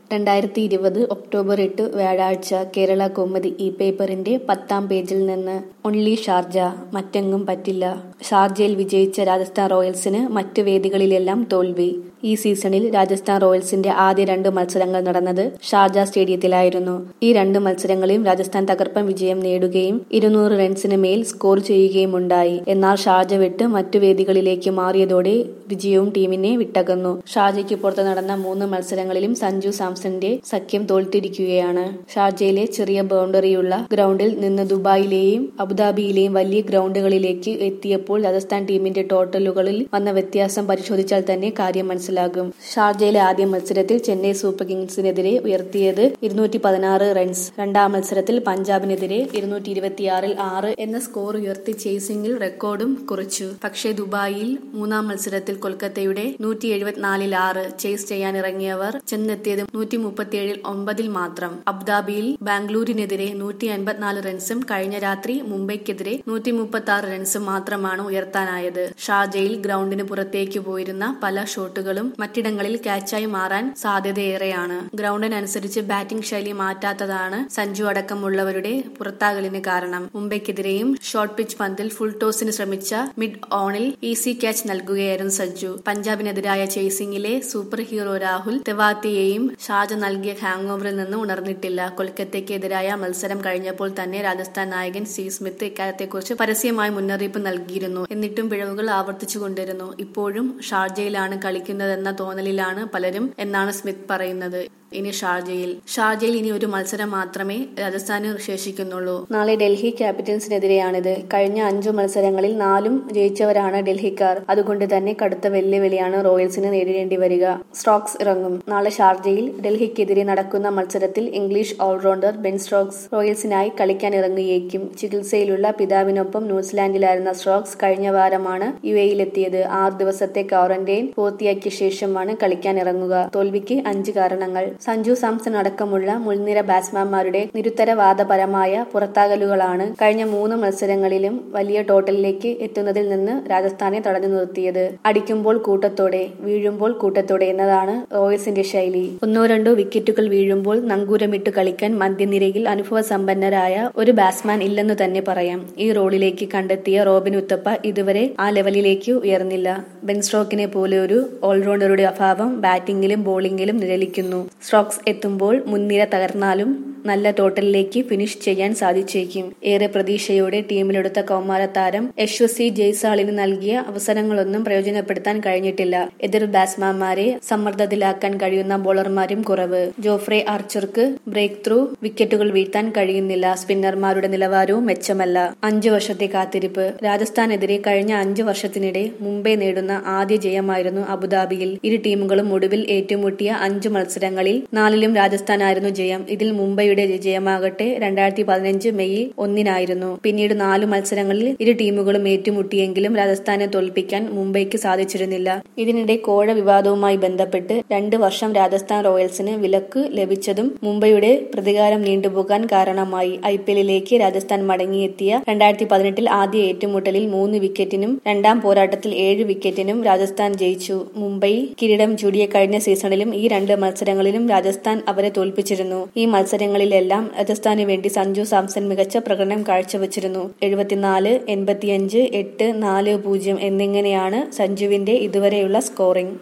രണ്ടായിരത്തി ഇരുപത് ഒക്ടോബർ എട്ട് വ്യാഴാഴ്ച കേരള കൗമുദി ഈ പേപ്പറിന്റെ പത്താം പേജിൽ നിന്ന് ഒൺലി ഷാർജ മറ്റെങ്ങും പറ്റില്ല ഷാർജയിൽ വിജയിച്ച രാജസ്ഥാൻ റോയൽസിന് മറ്റ് വേദികളിലെല്ലാം തോൽവി ഈ സീസണിൽ രാജസ്ഥാൻ റോയൽസിന്റെ ആദ്യ രണ്ട് മത്സരങ്ങൾ നടന്നത് ഷാർജ സ്റ്റേഡിയത്തിലായിരുന്നു ഈ രണ്ട് മത്സരങ്ങളിലും രാജസ്ഥാൻ തകർപ്പൻ വിജയം നേടുകയും ഇരുന്നൂറ് റൺസിന് മേൽ സ്കോർ ചെയ്യുകയും ഉണ്ടായി എന്നാൽ ഷാർജ വിട്ട് മറ്റു വേദികളിലേക്ക് മാറിയതോടെ വിജയവും ടീമിനെ വിട്ടകന്നു ഷാർജയ്ക്ക് പുറത്ത് നടന്ന മൂന്ന് മത്സരങ്ങളിലും സഞ്ജു സാംസന്റെ സഖ്യം തോൽത്തിരിക്കുകയാണ് ഷാർജയിലെ ചെറിയ ബൗണ്ടറിയുള്ള ഗ്രൗണ്ടിൽ നിന്ന് ദുബായിലെയും അബുദാബിയിലെയും വലിയ ഗ്രൗണ്ടുകളിലേക്ക് എത്തിയപ്പോൾ രാജസ്ഥാൻ ടീമിന്റെ ടോട്ടലുകളിൽ വന്ന വ്യത്യാസം പരിശോധിച്ചാൽ തന്നെ കാര്യം മനസ്സിലാകും ഷാർജയിലെ ആദ്യ മത്സരത്തിൽ ചെന്നൈ സൂപ്പർ കിങ്സിനെതിരെ ഉയർത്തിയത് ഇരുന്നൂറ്റി പതിനാറ് റൺസ് രണ്ടാം മത്സരത്തിൽ പഞ്ചാബിനെതിരെ ഇരുന്നൂറ്റി ഇരുപത്തിയാറിൽ ആറ് എന്ന സ്കോർ ഉയർത്തി ചേസിംഗിൽ റെക്കോർഡും കുറിച്ചു പക്ഷേ ദുബായിൽ മൂന്നാം മത്സരത്തിൽ കൊൽക്കത്തയുടെ നൂറ്റി എഴുപത്തിനാലിൽ ആറ് ചേസ് ചെയ്യാൻ ഇറങ്ങിയവർ ചെന്നെത്തിയത് നൂറ്റി മുപ്പത്തിയേഴിൽ ഒമ്പതിൽ മാത്രം അബുദാബിയിൽ ബാംഗ്ലൂരിനെതിരെ നൂറ്റി അൻപത്തിനാല് റൺസും കഴിഞ്ഞ രാത്രി മുംബൈക്കെതിരെ നൂറ്റി മുപ്പത്തി ആറ് റൺസും മാത്രമാണ് ഉയർത്താനായത് ഷാർജയിൽ ഗ്രൗണ്ടിന് പുറത്തേക്ക് പോയിരുന്ന പല ഷോട്ടുകളും മറ്റിടങ്ങളിൽ ക്യാച്ചായി മാറാൻ സാധ്യതയേറെയാണ് ഗ്രൗണ്ടിനനുസരിച്ച് ബാറ്റിംഗ് ശൈലി മാറ്റാത്തതാണ് സഞ്ജു അടക്കമുള്ളവരുടെ പുറത്താകലിന് കാരണം മുംബൈക്കെതിരെയും ഷോർട്ട് പിച്ച് പന്തിൽ ഫുൾ ടോസിന് ശ്രമിച്ച മിഡ് ഓണിൽ ഈസി ക്യാച്ച് നൽകുകയായിരുന്നു സഞ്ജു പഞ്ചാബിനെതിരായ ചേസിംഗിലെ സൂപ്പർ ഹീറോ രാഹുൽ തെവാത്തിയെയും ഷാജ നൽകിയ ഹാങ് ഓവറിൽ നിന്ന് ഉണർന്നിട്ടില്ല കൊൽക്കത്തയ്ക്കെതിരായ മത്സരം കഴിഞ്ഞപ്പോൾ തന്നെ രാജസ്ഥാൻ നായകൻ സ്റ്റീവ് സ്മിത്ത് ഇക്കാര്യത്തെക്കുറിച്ച് പരസ്യമായി മുന്നറിയിപ്പ് നൽകിയിരുന്നു എന്നിട്ടും പിഴവുകൾ ആവർത്തിച്ചുകൊണ്ടിരുന്നു ഇപ്പോഴും ഷാർജയിലാണ് കളിക്കുന്നതെന്ന തോന്നലിലാണ് പലരും എന്നാണ് സ്മിത്ത് പറയുന്നത് ഇനി ഷാർജയിൽ ഷാർജയിൽ ഇനി ഒരു മത്സരം മാത്രമേ രാജസ്ഥാന് ശേഷിക്കുന്നുള്ളൂ നാളെ ഡൽഹി ക്യാപിറ്റൽസിനെതിരെയാണിത് കഴിഞ്ഞ അഞ്ചു മത്സരങ്ങളിൽ നാലും ജയിച്ചവരാണ് ഡൽഹിക്കാർ അതുകൊണ്ട് തന്നെ കടുത്ത വെല്ലുവിളിയാണ് റോയൽസിന് നേരിടേണ്ടി വരിക സ്ട്രോക്സ് ഇറങ്ങും നാളെ ഷാർജയിൽ ഡൽഹിക്കെതിരെ നടക്കുന്ന മത്സരത്തിൽ ഇംഗ്ലീഷ് ഓൾറൗണ്ടർ ബെൻ സ്ട്രോക്സ് റോയൽസിനായി കളിക്കാൻ ഇറങ്ങുകയും ചികിത്സയിലുള്ള പിതാവിനൊപ്പം ന്യൂസിലാൻഡിലായിരുന്ന സ്ട്രോക്സ് കഴിഞ്ഞ വാരമാണ് യു എയിലെത്തിയത് ആറ് ദിവസത്തെ ക്വാറന്റൈൻ പൂർത്തിയാക്കിയ ശേഷമാണ് കളിക്കാൻ ഇറങ്ങുക തോൽവിക്ക് അഞ്ച് കാരണങ്ങൾ സഞ്ജു സാംസൺ അടക്കമുള്ള മുൻനിര ബാറ്റ്സ്മാൻമാരുടെ നിരുത്തരവാദപരമായ പുറത്താകലുകളാണ് കഴിഞ്ഞ മൂന്ന് മത്സരങ്ങളിലും വലിയ ടോട്ടലിലേക്ക് എത്തുന്നതിൽ നിന്ന് രാജസ്ഥാനെ തടഞ്ഞു നിർത്തിയത് അടിക്കുമ്പോൾ കൂട്ടത്തോടെ വീഴുമ്പോൾ കൂട്ടത്തോടെ എന്നതാണ് റോയൽസിന്റെ ശൈലി ഒന്നോ രണ്ടോ വിക്കറ്റുകൾ വീഴുമ്പോൾ നങ്കൂരമിട്ട് കളിക്കാൻ മധ്യനിരയിൽ അനുഭവ സമ്പന്നരായ ഒരു ബാറ്റ്സ്മാൻ ഇല്ലെന്ന് തന്നെ പറയാം ഈ റോളിലേക്ക് കണ്ടെത്തിയ റോബിൻ ഉത്തപ്പ ഇതുവരെ ആ ലെവലിലേക്ക് ഉയർന്നില്ല ബെൻ സ്റ്റോക്കിനെ പോലെ ഒരു ഓൾറൗണ്ടറുടെ അഭാവം ബാറ്റിംഗിലും ബോളിംഗിലും നിഴലിക്കുന്നു സ്ട്രോക്സ് എത്തുമ്പോൾ മുൻനിര തകർന്നാലും നല്ല ടോട്ടലിലേക്ക് ഫിനിഷ് ചെയ്യാൻ സാധിച്ചേക്കും ഏറെ പ്രതീക്ഷയോടെ ടീമിലെടുത്ത കൗമാര താരം യശ്വസി ജയ്സാളിന് നൽകിയ അവസരങ്ങളൊന്നും പ്രയോജനപ്പെടുത്താൻ കഴിഞ്ഞിട്ടില്ല എതിർ ബാറ്റ്സ്മാൻമാരെ സമ്മർദ്ദത്തിലാക്കാൻ കഴിയുന്ന ബോളർമാരും കുറവ് ജോഫ്രെ ആർച്ചർക്ക് ബ്രേക്ക് ത്രൂ വിക്കറ്റുകൾ വീഴ്ത്താൻ കഴിയുന്നില്ല സ്പിന്നർമാരുടെ നിലവാരവും മെച്ചമല്ല അഞ്ചു വർഷത്തെ കാത്തിരിപ്പ് രാജസ്ഥാനെതിരെ കഴിഞ്ഞ അഞ്ചു വർഷത്തിനിടെ മുംബൈ നേടുന്ന ആദ്യ ജയമായിരുന്നു അബുദാബിയിൽ ഇരു ടീമുകളും ഒടുവിൽ ഏറ്റുമുട്ടിയ അഞ്ചു മത്സരങ്ങളിൽ നാലിലും രാജസ്ഥാനായിരുന്നു ജയം ഇതിൽ മുംബൈയുടെ വിജയമാകട്ടെ രണ്ടായിരത്തി പതിനഞ്ച് മെയ് ഒന്നിനായിരുന്നു പിന്നീട് നാലു മത്സരങ്ങളിൽ ഇരു ടീമുകളും ഏറ്റുമുട്ടിയെങ്കിലും രാജസ്ഥാനെ തോൽപ്പിക്കാൻ മുംബൈക്ക് സാധിച്ചിരുന്നില്ല ഇതിനിടെ കോഴ വിവാദവുമായി ബന്ധപ്പെട്ട് രണ്ട് വർഷം രാജസ്ഥാൻ റോയൽസിന് വിലക്ക് ലഭിച്ചതും മുംബൈയുടെ പ്രതികാരം നീണ്ടുപോകാൻ കാരണമായി ഐ പി എല്ലിലേക്ക് രാജസ്ഥാൻ മടങ്ങിയെത്തിയ രണ്ടായിരത്തി പതിനെട്ടിൽ ആദ്യ ഏറ്റുമുട്ടലിൽ മൂന്ന് വിക്കറ്റിനും രണ്ടാം പോരാട്ടത്തിൽ ഏഴ് വിക്കറ്റിനും രാജസ്ഥാൻ ജയിച്ചു മുംബൈ കിരീടം ചൂടിയ കഴിഞ്ഞ സീസണിലും ഈ രണ്ട് മത്സരങ്ങളിലും രാജസ്ഥാൻ അവരെ തോൽപ്പിച്ചിരുന്നു ഈ മത്സരങ്ങളിലെല്ലാം രാജസ്ഥാന് വേണ്ടി സഞ്ജു സാംസൺ മികച്ച പ്രകടനം കാഴ്ചവെച്ചിരുന്നു എഴുപത്തിനാല് എൺപത്തിയഞ്ച് എട്ട് നാല് പൂജ്യം എന്നിങ്ങനെയാണ് സഞ്ജുവിന്റെ ഇതുവരെയുള്ള സ്കോറിംഗ്